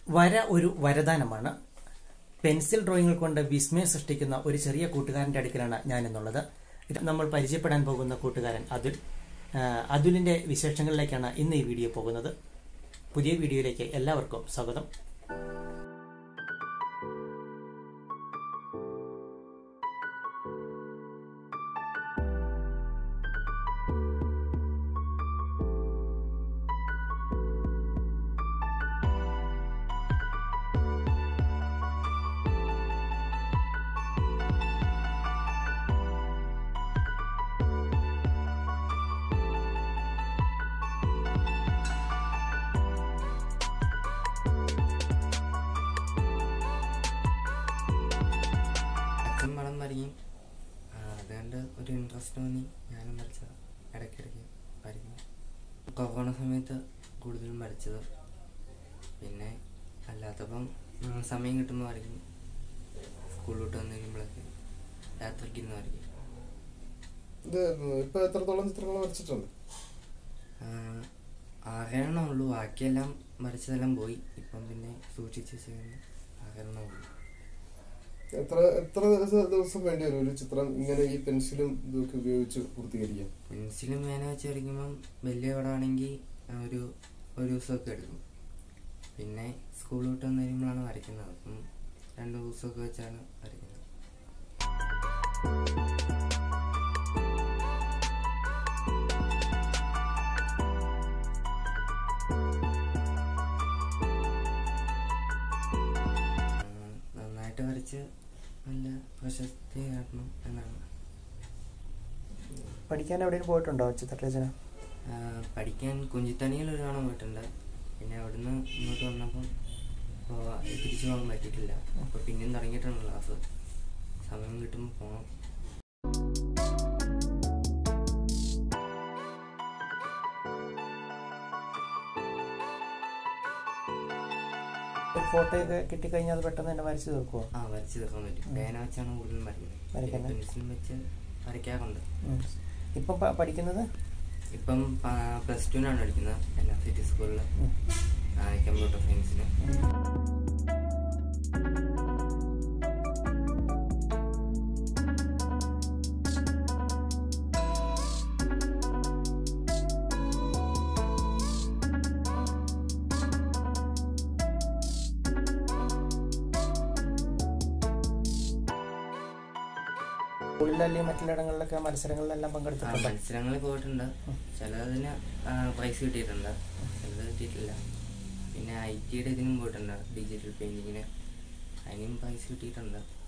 വര ഒരു വരദാനമാണ് പെൻസിൽ ഡ്രോയിങ്ങുകൾ കൊണ്ട് വിസ്മയം സൃഷ്ടിക്കുന്ന ഒരു ചെറിയ കൂട്ടുകാരന്റെ അടുക്കലാണ് ഞാൻ എന്നുള്ളത് ഇത് നമ്മൾ പരിചയപ്പെടാൻ പോകുന്ന കൂട്ടുകാരൻ അതുൽ ആ, അതുലിന്റെ വിശേഷങ്ങളിലേക്കാണ് ഇന്ന് ഈ വീഡിയോ പോകുന്നത് പുതിയ വീഡിയോയിലേക്ക് എല്ലാവർക്കും സ്വാഗതം അച്ഛൻ പടം വരയ്ക്കും ആ, അതുകൊണ്ട് ഒരു ഇൻട്രസ്റ്റ് തോന്നി ഞാനും വരച്ച ഇടയ്ക്കിടയ്ക്ക് വരയ്ക്കും കൊറോണ സമയത്ത് കൂടുതലും വരച്ചത് പിന്നെ അല്ലാത്തപ്പം ഉം, സമയം കിട്ടുമ്പോൾ വരയ്ക്കും സ്കൂൾ വിട്ട് വന്ന് കഴിയുമ്പോഴൊക്കെ രാത്രിക്ക് ഇരുന്ന് വരയ്ക്കും ഇത് ഇപ്പൊ എത്രത്തോളം ചിത്രങ്ങൾ വരച്ചിട്ടുണ്ട് ആ, ആറെണ്ണം ഉള്ളൂ ബാക്കിയെല്ലാം വരച്ചതെല്ലാം പോയി ഇപ്പം പിന്നെ സൂക്ഷിച്ച് വെച്ച് ആറെണ്ണം ഉള്ളൂ എത്ര എത്ര ദിവസം ദിവസം വേണ്ടി വരും ഒരു ചിത്രം ഇങ്ങനെ ഈ പെൻസിലും ഇതൊക്കെ ഉപയോഗിച്ച് പൂർത്തീകരിക്കാൻ പെൻസിലും പേന വെച്ച് വരയ്ക്കുമ്പം വലിയ പടമാണെങ്കിൽ ഒരു ഒരു ദിവസമൊക്കെ എടുക്കും പിന്നെ സ്കൂൾ വിട്ട് വന്ന് കഴിയുമ്പോഴാണ് വരയ്ക്കുന്നത് അപ്പം രണ്ട് ദിവസമൊക്കെ വെച്ചാണ് വരയ്ക്കുന്നത് ആ, നന്നായിട്ട് വരച്ച് നല്ല പ്രശസ്തി നേടണം എന്നാണ് പഠിക്കാൻ എവിടെയും പോയിട്ടുണ്ടോ ചിത്രരചന ആ, പഠിക്കാൻ കുഞ്ചിത്തണിയിൽ ഒരു തവണ പോയിട്ടുണ്ട് പിന്നെ അവിടുന്ന് ഇങ്ങോട്ട് വന്നപ്പം പോ- തിരിച്ചു പോകാൻ പറ്റിയിട്ടില്ല അപ്പോൾ പിന്നെയും തുടങ്ങിയിട്ടുണ്ട് ക്ലാസ് സമയം കിട്ടുമ്പോൾ പോകണം ഒരു ഫോട്ടോ ഒക്കെ കിട്ടിക്കഴിഞ്ഞാൽ അത് പെട്ടെന്ന് തന്നെ വരച്ചു തീർക്കുമോ ആ വരച്ച് തീർക്കാൻ പറ്റും പേന വെച്ചാണ് കൂടുതലും വരയ്ക്കുന്നത് വരയ്ക്കുന്നത്? പെൻസിലും വെച്ച് വരയ്ക്കാറുണ്ട് ഇപ്പം പ- പഠിക്കുന്നത് ഇപ്പം പ്ലസ് ടുവിനാണ് പഠിക്കുന്നത് എൻ എഫ് സിറ്റി സ്കൂളിൽ ഉം. കമ്പ്യൂട്ടർ സയൻസിന് സ്കൂളിലല്ലെങ്കിൽ മറ്റുള്ളിടങ്ങളിലൊക്കെ മത്സരങ്ങളിലെല്ലാം ആ പങ്കെടുത്തിട്ടുണ്ടോ മത്സരങ്ങളിൽ പോയിട്ടുണ്ട് ചിലതിന് പ്രൈസ് കിട്ടിയിട്ടുണ്ട് ചിലത് കിട്ടിയിട്ടില്ല പിന്നെ ഐ ടിയുടെ ഇതിനും പോയിട്ടുണ്ട് ഡിജിറ്റൽ പെയിന്റിങ്ങിന് അതിനും പ്രൈസ് കിട്ടിയിട്ടുണ്ട്